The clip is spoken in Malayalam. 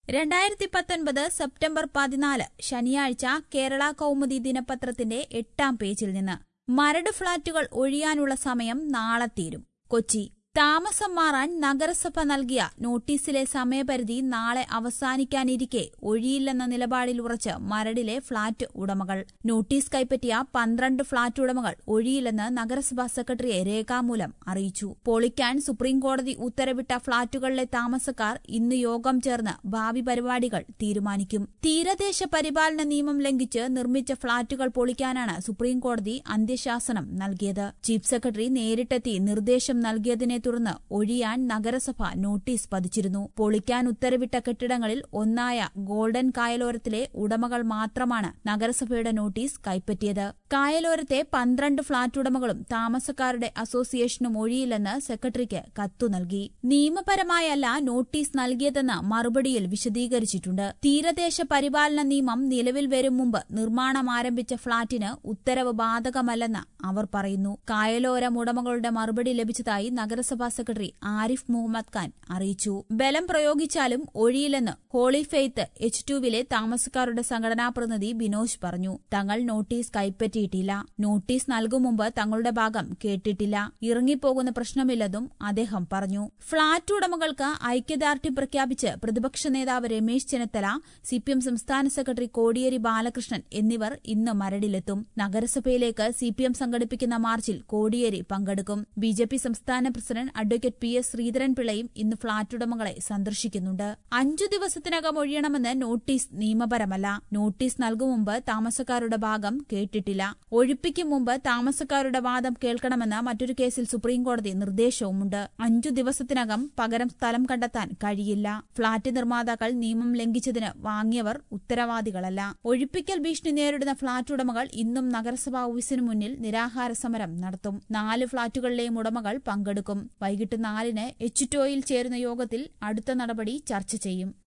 രണ്ടായിരത്തി പത്തൊൻപത് സെപ്റ്റംബർ പതിനാല് ശനിയാഴ്ച കേരള കൗമുദി ദിനപത്രത്തിന്റെ എട്ടാം പേജിൽ നിന്ന് മരട് ഫ്ളാറ്റുകൾ ഒഴിയാനുള്ള സമയം നാളെ തീരും കൊച്ചി താമസം മാറാൻ നഗരസഭ നൽകിയ നോട്ടീസിലെ സമയപരിധി നാളെ അവസാനിക്കാനിരിക്കെ ഒഴിയില്ലെന്ന നിലപാടിൽ ഉറച്ച് മരടിലെ ഫ്ളാറ്റ് ഉടമകൾ നോട്ടീസ് കൈപ്പറ്റിയ പന്ത്രണ്ട് ഫ്ളാറ്റ് ഉടമകൾ ഒഴിയില്ലെന്ന് നഗരസഭാ സെക്രട്ടറിയെ രേഖാമൂലം അറിയിച്ചു പൊളിക്കാൻ സുപ്രീംകോടതി ഉത്തരവിട്ട ഫ്ളാറ്റുകളിലെ താമസക്കാർ ഇന്ന് യോഗം ചേർന്ന് ഭാവി പരിപാടികൾ തീരുമാനിക്കും തീരദേശ പരിപാലന നിയമം ലംഘിച്ച് നിർമ്മിച്ച ഫ്ളാറ്റുകൾ പൊളിക്കാനാണ് സുപ്രീംകോടതി അന്ത്യശാസനം നൽകിയത് ചീഫ് സെക്രട്ടറി നേരിട്ടെത്തി നിർദ്ദേശം നൽകിയതിനെ തുടർന്ന് ഒഴിയാൻ നഗരസഭ നോട്ടീസ് പതിച്ചിരുന്നു പൊളിക്കാൻ ഉത്തരവിട്ട കെട്ടിടങ്ങളിൽ ഒന്നായ ഗോൾഡൻ കായലോരത്തിലെ ഉടമകൾ മാത്രമാണ് നഗരസഭയുടെ നോട്ടീസ് കൈപ്പറ്റിയത് കായലോരത്തെ പന്ത്രണ്ട് ഫ്ളാറ്റ് ഉടമകളും താമസക്കാരുടെ അസോസിയേഷനും ഒഴിയില്ലെന്ന് സെക്രട്ടറിക്ക് കത്തു നൽകി നിയമപരമായല്ല നോട്ടീസ് നൽകിയതെന്ന് മറുപടിയിൽ വിശദീകരിച്ചിട്ടുണ്ട് തീരദേശ പരിപാലന നിയമം നിലവിൽ വരും മുമ്പ് നിർമ്മാണം ആരംഭിച്ച ഫ്ളാറ്റിന് ഉത്തരവ് ബാധകമല്ലെന്ന് അവർ പറയുന്നു കായലോരം ഉടമകളുടെ മറുപടി ലഭിച്ചതായി നഗരസഭാ സെക്രട്ടറി ആരിഫ് മുഹമ്മദ് ഖാൻ അറിയിച്ചു ബലം പ്രയോഗിച്ചാലും ഒഴിയില്ലെന്ന് ഹോളി ഫെയ്ത്ത് എച്ച് ടുവിലെ താമസക്കാരുടെ സംഘടനാ പ്രതിനിധി ബിനോഷ് പറഞ്ഞു തങ്ങൾ നോട്ടീസ് കൈപ്പറ്റിയിട്ടില്ല നോട്ടീസ് നൽകും മുമ്പ് തങ്ങളുടെ ഭാഗം കേട്ടിട്ടില്ല ഇറങ്ങിപ്പോകുന്ന പ്രശ്നമില്ലെന്നും അദ്ദേഹം പറഞ്ഞു ഫ്ളാറ്റ് ഉടമകൾക്ക് ഐക്യദാർഢ്യം പ്രഖ്യാപിച്ച് പ്രതിപക്ഷ നേതാവ് രമേശ് ചെന്നിത്തല സിപിഎം സംസ്ഥാന സെക്രട്ടറി കോടിയേരി ബാലകൃഷ്ണൻ എന്നിവർ ഇന്ന് മരടിലെത്തും നഗരസഭയിലേക്ക് സിപിഎം സംഘടിപ്പിക്കുന്ന മാർച്ചിൽ കോടിയേരി പങ്കെടുക്കും ബിജെപി സംസ്ഥാന പ്രസിഡന്റ് അഡ്വക്കേറ്റ് പി എസ് ശ്രീധരൻപിള്ളയും ഇന്ന് ഫ്ളാറ്റ് ഉടമകളെ സന്ദർശിക്കുന്നുണ്ട് അഞ്ചു ദിവസത്തിനകം ഒഴിയണമെന്ന് നോട്ടീസ് നിയമപരമല്ല നോട്ടീസ് നൽകും മുമ്പ് താമസക്കാരുടെ ഭാഗം കേട്ടിട്ടില്ല ഒഴിപ്പിക്കും മുമ്പ് താമസക്കാരുടെ വാദം കേൾക്കണമെന്ന് മറ്റൊരു കേസിൽ സുപ്രീംകോടതി നിർദ്ദേശവുമുണ്ട് അഞ്ചു ദിവസത്തിനകം പകരം സ്ഥലം കണ്ടെത്താൻ കഴിയില്ല ഫ്ളാറ്റ് നിർമ്മാതാക്കൾ നിയമം ലംഘിച്ചതിന് വാങ്ങിയവർ ഉത്തരവാദികളല്ല ഒഴിപ്പിക്കൽ ഭീഷണി നേരിടുന്ന ഫ്ളാറ്റ് ഉടമകൾ ഇന്നും നഗരസഭാ ഓഫീസിനു മുന്നിൽ നിരാഹാര സമരം നടത്തും നാല് ഫ്ളാറ്റുകളിലെയും ഉടമകൾ പങ്കെടുക്കും വൈകിട്ട് നാലിന് എച്ച് ടോയിൽ ചേരുന്ന യോഗത്തിൽ അടുത്ത നടപടി ചർച്ച ചെയ്യും